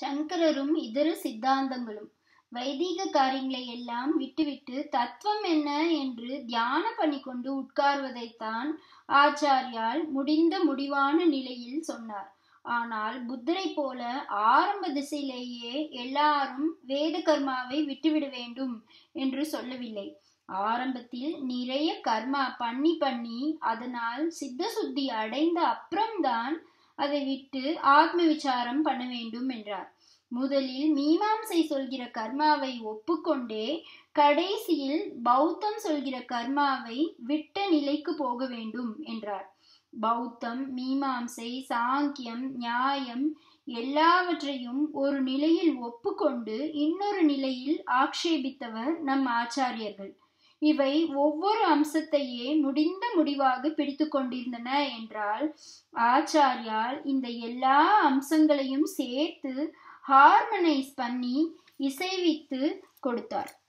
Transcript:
சங்கரரும் இதர சித்தாந்தங்களும் வைதீக காரியங்களை எல்லாம் விட்டுவிட்டு தத்துவம் என்ன என்று தியானம் பண்ணிக்கொண்டு உட்கார்வதைத்தான் ஆச்சாரியால் முடிந்த முடிவான நிலையில் சொன்னார் ஆனால் புத்தரை போல ஆரம்ப திசையிலேயே எல்லாரும் வேத கர்மாவை விட்டுவிட வேண்டும் என்று சொல்லவில்லை ஆரம்பத்தில் நிறைய கர்மா பண்ணி பண்ணி அதனால் சித்த சுத்தி அடைந்த அப்புறம்தான் அதை விட்டு ஆத்ம விசாரம் பண்ண வேண்டும் என்றார் முதலில் மீமாம்சை சொல்கிற கர்மாவை ஒப்புக்கொண்டே கடைசியில் பௌத்தம் சொல்கிற கர்மாவை விட்ட நிலைக்கு போக வேண்டும் என்றார் பௌத்தம் மீமாம்சை சாங்கியம் நியாயம் எல்லாவற்றையும் ஒரு நிலையில் ஒப்புக்கொண்டு இன்னொரு நிலையில் ஆக்ஷேபித்தவர் நம் ஆச்சாரியர்கள் இவை ஒவ்வொரு அம்சத்தையே முடிந்த முடிவாக பிடித்து கொண்டிருந்தன என்றால் ஆச்சாரியால் இந்த எல்லா அம்சங்களையும் சேர்த்து ஹார்மனைஸ் பண்ணி இசைவித்து கொடுத்தார்